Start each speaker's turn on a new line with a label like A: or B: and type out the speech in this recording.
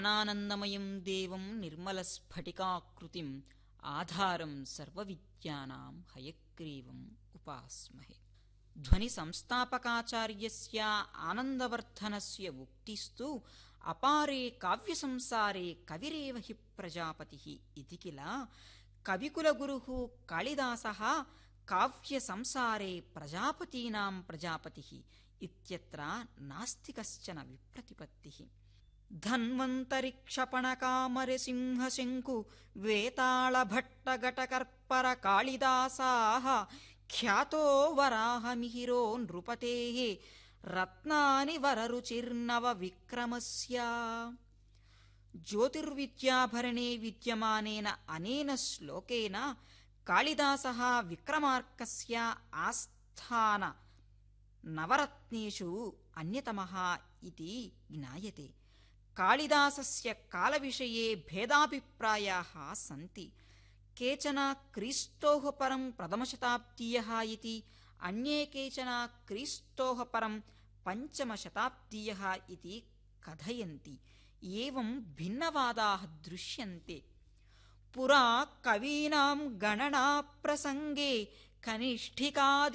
A: జ్ఞానానందమయం దేవం నిర్మలస్ఫటికాకృతిం ఆధారం సర్వవిద్యానాం హయగ్రీవం ఉపాస్మహే ధ్వని సంస్థాపకాచార్యస్య ఆనందవర్ధనస్య ఉక్తిస్తు అపారే కావ్యసంసారే కవిరేవ హి ప్రజాపతిః ఇతి కిల కవికులగురుః కాళిదాసः కావ్యసంసారే ప్రజాపతీనాం ప్రజాపతిः ఇత్యత్ర నాస్తి కశ్చన విప్రతిపత్తిः ధన్వంతరిక్షపణకామరసింహశంకు వేతాళభట్టఘటకర్పర కాళిదాసాः ఖ్యాతో వరాహమిహిరో నృపతేः రత్నాని వరరుచిర్నవ విక్రమస్య జ్యోతిర్విద్యాభరణే విద్యమానేన అనేన శ్లోకేన కాళిదాసः విక్రమార్కస్య ఆస్థాన నవరత్నేషు అన్యతమः ఇతి జ్ఞాయతే కాళిదాసస్య కాలవిషये భేదాభిప్రాయాः సन्ति కేచన క్రీస్తోః పరం ప్రథమశతాబ్దీయः ఇతి అన్యే కేచన క్రీస్తోః పరం పంచమశతాబ్దీయः ఇతి కథయంతి ఏవం భిన్నవాదాः దృశ్యంతే పురా కవీనాం గణనా ప్రసంగే కనిష్ఠికాది